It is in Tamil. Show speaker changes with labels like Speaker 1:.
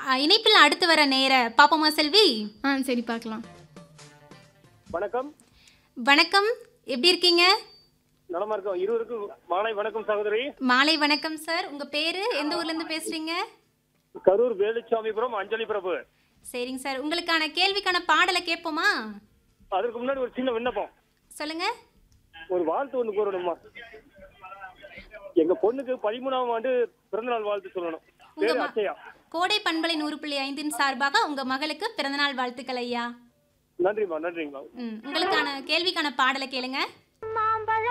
Speaker 1: அ, இணைப்பில் அடுத்து வர நேர பாப்போமா செல்வி
Speaker 2: ஆ சரி பார்க்கலாம்
Speaker 3: வணக்கம்
Speaker 1: வணக்கம் எப்படி இருக்கீங்க
Speaker 3: நலமா இருக்கோம் இருவருக்கும் மாலை வணக்கம் சகோதரி
Speaker 1: மாலை வணக்கம் சார் உங்க பேரு எந்த ஊர்ல இருந்து பேசுறீங்க
Speaker 3: கரூர் வேலுச்சாமிபுரம் அஞ்சலி பிரபு
Speaker 1: சரிங்க சார் உங்களுக்கான கேள்விக்கான பாடலை கேட்போமா
Speaker 3: அதற்கு முன்னாடி ஒரு சின்ன விண்ணப்பம்
Speaker 1: சொல்லுங்க
Speaker 3: ஒரு வாழ்த்து ஒண்ணு கூறணுமா எங்க பொண்ணுக்கு பதிமூணாம் ஆண்டு பிறந்தநாள் வாழ்த்து சொல்லணும்
Speaker 1: உங்க
Speaker 3: பேரு
Speaker 1: ம-
Speaker 3: அச்சயா
Speaker 1: கோடை பண்பலை நூறு புள்ளி ஐந்தின் சார்பாக உங்க மகளுக்கு பிறந்தநாள் வாழ்த்துக்கள் ஐயா
Speaker 3: நன்றிம்மா நன்றிங்கம்மா
Speaker 1: ம், உங்களுக்கான கேள்விக்கான பாடலை கேளுங்க